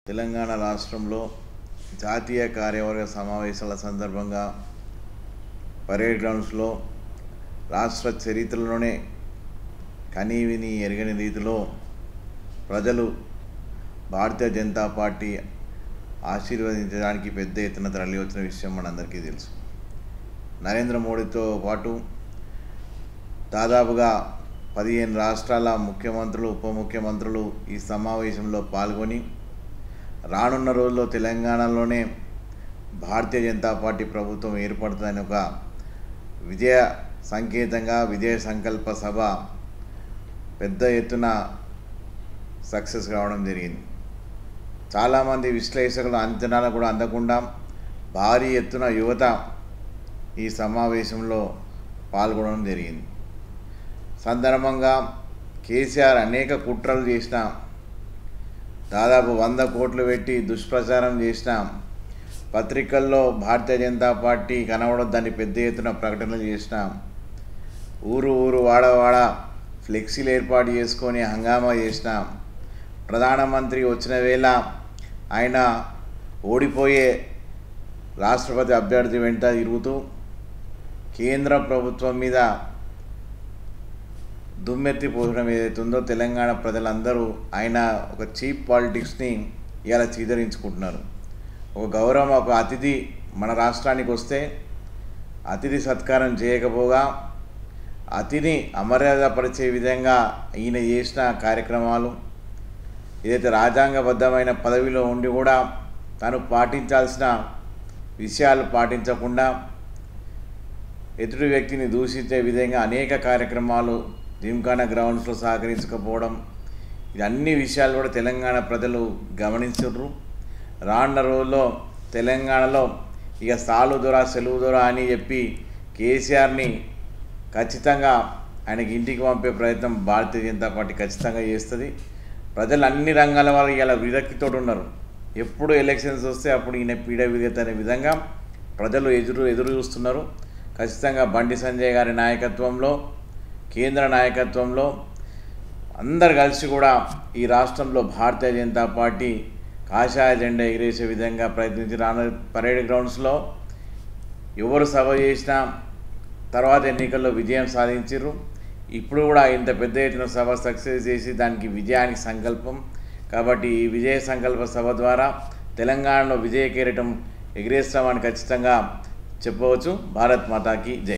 తెలంగాణ రాష్ట్రంలో జాతీయ కార్యవర్గ సమావేశాల సందర్భంగా పరేడ్ గ్రౌండ్స్లో రాష్ట్ర చరిత్రలోనే కనీవిని ఎరగని రీతిలో ప్రజలు భారతీయ జనతా పార్టీ ఆశీర్వదించడానికి పెద్ద ఎత్తున తరలి వచ్చిన విషయం మనందరికీ తెలుసు నరేంద్ర మోడీతో పాటు దాదాపుగా పదిహేను రాష్ట్రాల ముఖ్యమంత్రులు ఉప ముఖ్యమంత్రులు ఈ సమావేశంలో పాల్గొని రానున్న రోజుల్లో తెలంగాణలోనే భారతీయ జనతా పార్టీ ప్రభుత్వం ఏర్పడుతుందని ఒక విజయ సంకేతంగా విజయ సంకల్ప సభ పెద్ద ఎత్తున సక్సెస్ కావడం జరిగింది చాలామంది విశ్లేషకుల అంచనాలు కూడా అందకుండా భారీ ఎత్తున యువత ఈ సమావేశంలో పాల్గొనడం జరిగింది సందర్భంగా కేసీఆర్ అనేక కుట్రలు చేసిన దాదాపు వంద కోట్లు పెట్టి దుష్ప్రచారం చేసిన పత్రికల్లో భారతీయ జనతా పార్టీ కనబడొద్దని పెద్ద ఎత్తున ప్రకటనలు చేసిన ఊరు ఊరు వాడవాడ ఫ్లెక్సీలు ఏర్పాటు చేసుకొని హంగామా చేసిన ప్రధానమంత్రి వచ్చిన వేళ ఆయన ఓడిపోయే రాష్ట్రపతి అభ్యర్థి వెంట తిరుగుతూ కేంద్ర ప్రభుత్వం మీద దుమ్మెత్తి పోసడం ఏదైతే ఉందో తెలంగాణ ప్రజలందరూ ఆయన ఒక చీప్ పాలిటిక్స్ని ఇలా చీదరించుకుంటున్నారు ఒక గౌరవం ఒక అతిథి మన రాష్ట్రానికి వస్తే అతిథి సత్కారం చేయకపోగా అతిని అమర్యాదపరిచే విధంగా ఈయన చేసిన కార్యక్రమాలు ఏదైతే రాజ్యాంగబద్ధమైన పదవిలో ఉండి కూడా తను పాటించాల్సిన విషయాలు పాటించకుండా ఎదుటి వ్యక్తిని దూషించే విధంగా అనేక కార్యక్రమాలు జిమ్ఖానా గ్రౌండ్స్లో సహకరించకపోవడం ఇది అన్ని విషయాలు కూడా తెలంగాణ ప్రజలు గమనించుర్రు రానున్న రోజుల్లో తెలంగాణలో ఇక సాలు దొర సెలవు దొర అని చెప్పి కేసీఆర్ని ఖచ్చితంగా ఆయనకి ఇంటికి పంపే ప్రయత్నం భారతీయ జనతా పార్టీ ఖచ్చితంగా చేస్తుంది ప్రజలు అన్ని రంగాల వాళ్ళు ఇలా విరక్తితో ఉన్నారు ఎప్పుడు ఎలక్షన్స్ వస్తే అప్పుడు ఈయన పీడ విగత అనే విధంగా ప్రజలు ఎదురు ఎదురు చూస్తున్నారు ఖచ్చితంగా బండి సంజయ్ గారి నాయకత్వంలో కేంద్ర నాయకత్వంలో అందరు కలిసి కూడా ఈ రాష్ట్రంలో భారతీయ జనతా పార్టీ కాషాయ జెండా ఎగిరేసే విధంగా ప్రయత్నించి రాను పరేడ్ గ్రౌండ్స్లో ఎవరు సభ చేసినా తర్వాత ఎన్నికల్లో విజయం సాధించారు ఇప్పుడు కూడా ఇంత పెద్ద ఎత్తున సభ సక్సెస్ చేసి దానికి విజయానికి సంకల్పం కాబట్టి ఈ విజయ సంకల్ప సభ ద్వారా తెలంగాణలో విజయ కిరీటం ఎగిరేస్తామని ఖచ్చితంగా చెప్పవచ్చు భారత్ మాతాకి జై